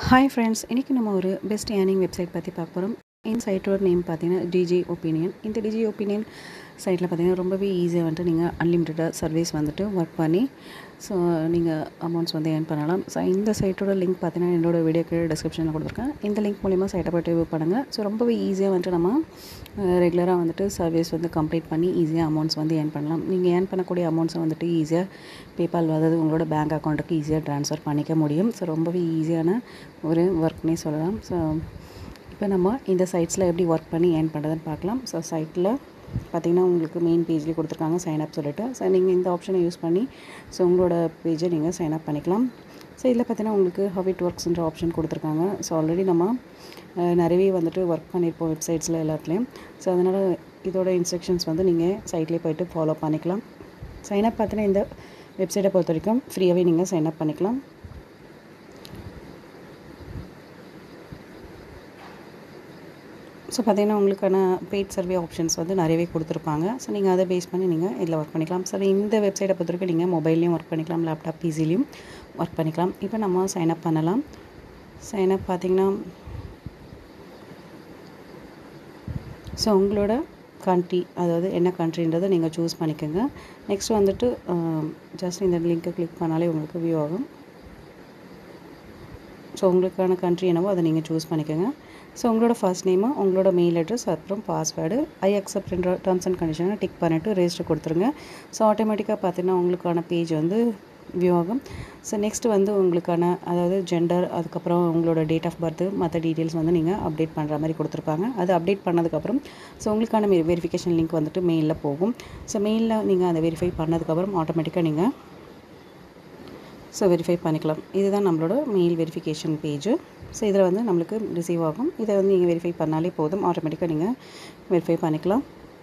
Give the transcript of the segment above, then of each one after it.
hi friends இன்றைக்கி நம்ம ஒரு பெஸ்ட் ஏர்னிங் வெப்சைட் பற்றி பார்க்க போகிறோம் இந்த சைட்டோட நேம் பார்த்தீங்கன்னா டிஜி ஒப்பீனியன் இந்த டிஜி ஒப்பீனியன் சைட்டில் பார்த்தீங்கன்னா ரொம்பவே ஈஸியாக வந்துட்டு நீங்கள் அன்லிமிட்டடாக சர்வீஸ் வந்துட்டு ஒர்க் பண்ணி ஸோ நீங்கள் அமௌண்ட்ஸ் வந்து ஏர்ன் பண்ணலாம் ஸோ இந்த சைட்டோட லிங்க் பார்த்தீங்கன்னா என்னோட வீடியோ கீழே டிஸ்கிரிப்ஷனில் கொடுத்துருக்கேன் இந்த லிங்க் மூலிமா சைட்டை போய்ட்டு வியூ பண்ணுங்கள் ஸோ ரொம்பவே ஈஸியாக வந்துட்டு நம்ம ரெகுலராக வந்துட்டு சர்வீஸ் வந்து கம்ப்ளீட் பண்ணி ஈஸியாக அமௌண்ட்ஸ் வந்து ஏர்ன் பண்ணலாம் நீங்கள் ஏர்ன் பண்ணக்கூடிய அமௌண்ட்ஸை வந்துட்டு ஈஸியாக பேபால் அதாவது உங்களோட பேங்க் அக்கௌண்ட்டுக்கு ஈஸியாக ட்ரான்ஸ்ஃபர் பண்ணிக்க முடியும் ஸோ ரொம்பவே ஈஸியான ஒரு ஒர்க்னே சொல்லலாம் ஸோ இப்போ நம்ம இந்த சைட்ஸில் எப்படி ஒர்க் பண்ணி ஏர்ன் பண்ணுறதுன்னு பார்க்கலாம் ஸோ சைட்டில் பார்த்திங்கன்னா உங்களுக்கு மெயின் பேஜ்லேயே கொடுத்துருக்காங்க சைன் அப் சொல்லிட்டு ஸோ நீங்கள் இந்த ஆப்ஷனை யூஸ் பண்ணி ஸோ உங்களோட பேஜை நீங்கள் சைன் அப் பண்ணிக்கலாம் ஸோ இதில் பார்த்தீங்கன்னா உங்களுக்கு ஹவ் இட் ஒர்க்ஸ்ன்ற ஆப்ஷன் கொடுத்துருக்காங்க ஸோ ஆல்ரெடி நம்ம அஹ், நிறையவே வந்துட்டு ஒர்க் பண்ணியிருப்போம் வெப்சைட்ஸில் எல்லாத்துலேயும் ஸோ அதனால் இதோட இன்ஸ்ட்ரக்ஷன்ஸ் வந்து நீங்கள் சைட்லேயே போயிட்டு ஃபாலோ பண்ணிக்கலாம் சைன் அப் பார்த்தீங்கன்னா இந்த வெப்சைட்டை பொறுத்த வரைக்கும் ஃப்ரீயாகவே நீங்கள் சைன் அப் பண்ணிக்கலாம் ஸோ பார்த்தீங்கன்னா உங்களுக்கான பெய்ட் சர்வே ஆப்ஷன்ஸ் வந்து நிறையவே கொடுத்துருப்பாங்க ஸோ நீங்கள் அதை பேஸ் பண்ணி நீங்கள் இதில் ஒர்க் பண்ணிக்கலாம் ஸோ இந்த வெப்சைட்டை பொறுத்த வரைக்கும் நீங்கள் மொபைல்லையும் ஒர்க் பண்ணிக்கலாம் லேப்டாப் பிசிலையும் ஒர்க் பண்ணிக்கலாம் இப்போ நம்ம சைன் அப் பண்ணலாம் சைன் அப் பார்த்தீங்கன்னா ஸோ உங்களோட கண்ட்ரி அதாவது என்ன கண்ட்ரின்றதை நீங்கள் சூஸ் பண்ணிக்கோங்க நெக்ஸ்ட் வந்துட்டு ஜஸ்ட் இந்த லிங்க்கை கிளிக் பண்ணாலே உங்களுக்கு வியூ ஆகும் ஸோ உங்களுக்கான கண்ட்ரி என்னவோ அதை நீங்கள் சூஸ் பண்ணிக்கோங்க ஸோ உங்களோட ஃபர்ஸ்ட் நேமு உங்களோட மெயில் அட்ரஸ் அப்புறம் பாஸ்வேர்டு ஐ அக்செப்ட்ன்ற டேர்ம்ஸ் அண்ட் கண்டிஷனை டிக் பண்ணிவிட்டு ரெஜிஸ்டர் கொடுத்துருங்க ஸோ ஆட்டோமேட்டிக்காக பார்த்தீங்கன்னா உங்களுக்கான பேஜ் வந்து வியூ ஆகும் ஸோ நெக்ஸ்ட் வந்து உங்களுக்கான அதாவது ஜெண்டர் அதுக்கப்புறம் உங்களோட டேட் ஆஃப் பர்த் மற்ற டீட்டெயில்ஸ் வந்து நீங்கள் அப்டேட் பண்ணுற மாதிரி கொடுத்துருப்பாங்க அது அப்டேட் பண்ணதுக்கப்புறம் ஸோ உங்களுக்கான வெரிஃபிகேஷன் லிங்க் வந்துட்டு மெயிலில் போகும் ஸோ மெயிலில் நீங்கள் அதை வெரிஃபை பண்ணதுக்கப்புறம் ஆட்டோமேட்டிக்காக நீங்கள் ஸோ வெரிஃபை பண்ணிக்கலாம் இதுதான் நம்மளோட மெயில் வெரிஃபிகேஷன் பேஜ் ஸோ இதில் வந்து நம்மளுக்கு ரிசீவ் ஆகும் இதை வந்து நீங்கள் வெரிஃபை பண்ணாலே போதும் ஆட்டோமேட்டிக்காக நீங்கள் வெரிஃபை பண்ணிக்கலாம்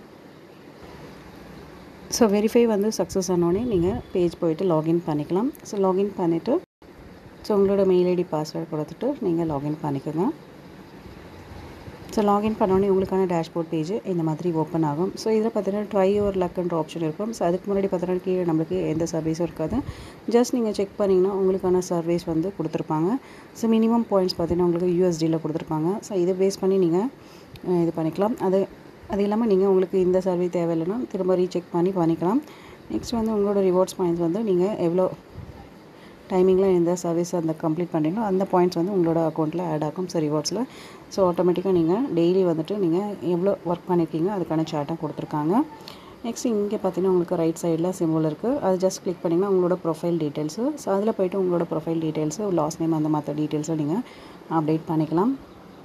ஸோ வெரிஃபை வந்து சக்ஸஸ் ஆனோடனே நீங்கள் பேஜ் போயிட்டு லாகின் பண்ணிக்கலாம் ஸோ லாகின் பண்ணிவிட்டு ஸோ உங்களோட மெயில் ஐடி பாஸ்வேர்டு கொடுத்துட்டு நீங்கள் லாகின் பண்ணிக்கோங்க ஸோ லாகின் பண்ணோடனே உங்களுக்கான டேஷ்போர்ட் பேஜ் இந்த மாதிரி ஓப்பன் ஆகும் ஸோ இதில் பார்த்தீங்கன்னா ட்ரை ஒரு லக்குன்ற ஆப்ஷன் இருக்கும் ஸோ அதுக்கு முன்னாடி பார்த்தீங்கன்னா கீழே நம்மளுக்கு எந்த சர்வீஸும் இருக்காது ஜஸ்ட் நீங்கள் செக் பண்ணிங்கன்னா உங்களுக்கான சர்வீஸ் வந்து கொடுத்துருப்பாங்க ஸோ மினிமம் பாயிண்ட்ஸ் பார்த்தீங்கன்னா உங்களுக்கு யூஎஸ்டியில் கொடுத்துருப்பாங்க ஸோ இதை பேஸ் பண்ணி நீங்கள் அஹ், இது பண்ணிக்கலாம் அது அது இல்லாமல் நீங்கள் உங்களுக்கு இந்த சர்வீ தேவையில்லைன்னா திரும்ப ரீசெக் பண்ணி பண்ணிக்கலாம் நெக்ஸ்ட் வந்து உங்களோட ரிவார்ட்ஸ் பாயிண்ட்ஸ் வந்து நீங்கள் எவ்வளோ டைமிங்கில் எந்த சர்வீஸ் அந்த கம்ப்ளீட் பண்ணுறீங்களோ அந்த பாயிண்ட்ஸ் வந்து உங்களோட அக்கௌண்ட்டில் ஆட் ஆகும் ஸோ ரிவார்ட்ஸில் ஸோ ஆட்டோமேட்டிக்காக நீங்கள் டெய்லி வந்துட்டு நீங்கள் எவ்வளோ ஒர்க் பண்ணியிருக்கீங்க அதுக்கான சார்ட்டும் கொடுத்துருக்காங்க நெக்ஸ்ட் இங்கே பார்த்தீங்கன்னா உங்களுக்கு ரைட் சைடில் சிம்பிள் இருக்குது அது ஜஸ்ட் கிளிக் பண்ணிங்கன்னா உங்களோட ப்ரொஃபைல் டீட்டெயில்ஸு ஸோ அதில் போய்ட்டு உங்களோட ப்ரொஃபைல் டீட்டெயில்ஸு லாஸ்ட் நேம் அந்த மற்ற டீட்டெயில்ஸை நீங்கள் அப்டேட் பண்ணிக்கலாம்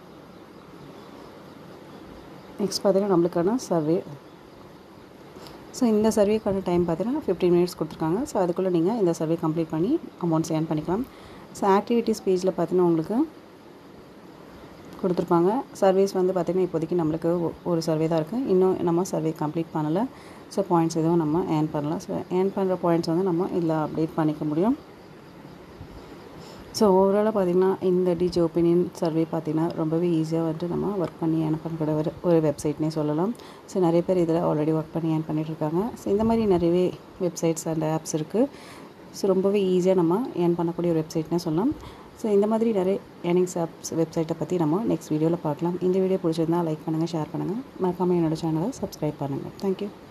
நெக்ஸ்ட் பார்த்தீங்கன்னா நம்மளுக்கான சர்வே ஸோ இந்த சர்வேக்கான டைம் பார்த்தீங்கன்னா ஃபிஃப்டீன் மினிட்ஸ் கொடுத்துருக்காங்க ஸோ அதுக்குள்ளே நீங்கள் இந்த சர்வே கம்ப்ளீட் பண்ணி அமௌண்ட்ஸ் ஏர்ன் பண்ணிக்கலாம் ஸோ ஆக்டிவிட்டீஸ் பேஜில் பார்த்தீங்கன்னா உங்களுக்கு கொடுத்துருப்பாங்க சர்வீஸ் வந்து பார்த்திங்கன்னா இப்போதைக்கு நம்மளுக்கு ஒ- ஒரு சர்வே தான் இருக்குது இன்னும் நம்ம சர்வே கம்ப்ளீட் பண்ணலை ஸோ பாயிண்ட்ஸ் எதுவும் நம்ம ஏர்ன் பண்ணலாம் ஸோ ஏர்ன் பண்ணுற பாயிண்ட்ஸ் வந்து நம்ம இதில் அப்டேட் பண்ணிக்க முடியும் ஸோ ஓவராலாக பார்த்திங்கன்னா இந்த டிஜி ஒப்பீனியன் சர்வே பார்த்திங்கன்னா ரொம்பவே ஈஸியாக வந்துட்டு நம்ம ஒர்க் பண்ணி ஏர்ன் பண்ணக்கூடிய ஒரு ஒரு வெப்சைட்னே சொல்லலாம் ஸோ நிறைய பேர் இதில் ஆல்ரெடி ஒர்க் பண்ணி ஏர்ன் பண்ணிட்டு இருக்காங்க ஸோ இந்த மாதிரி நிறையவே வெப்சைட்ஸ் அண்ட் ஆப்ஸ் இருக்குது ஸோ ரொம்பவே ஈஸியாக நம்ம ஏர்ன் பண்ணக்கூடிய ஒரு வெப்சைட்னே சொல்லலாம் ஸோ இந்த மாதிரி நிறைய ஏர்னிங்ஸ் ஆப்ஸ் வெப்சைட்டை பற்றி நம்ம நெக்ஸ்ட் வீடியோவில் பார்க்கலாம் இந்த வீடியோ பிடிச்சிருந்தா லைக் பண்ணுங்கள் ஷேர் பண்ணுங்கள் மறக்காமல் என்னோட சேனலை சப்ஸ்கிரைப் பண்ணுங்கள் தேங்க்யூ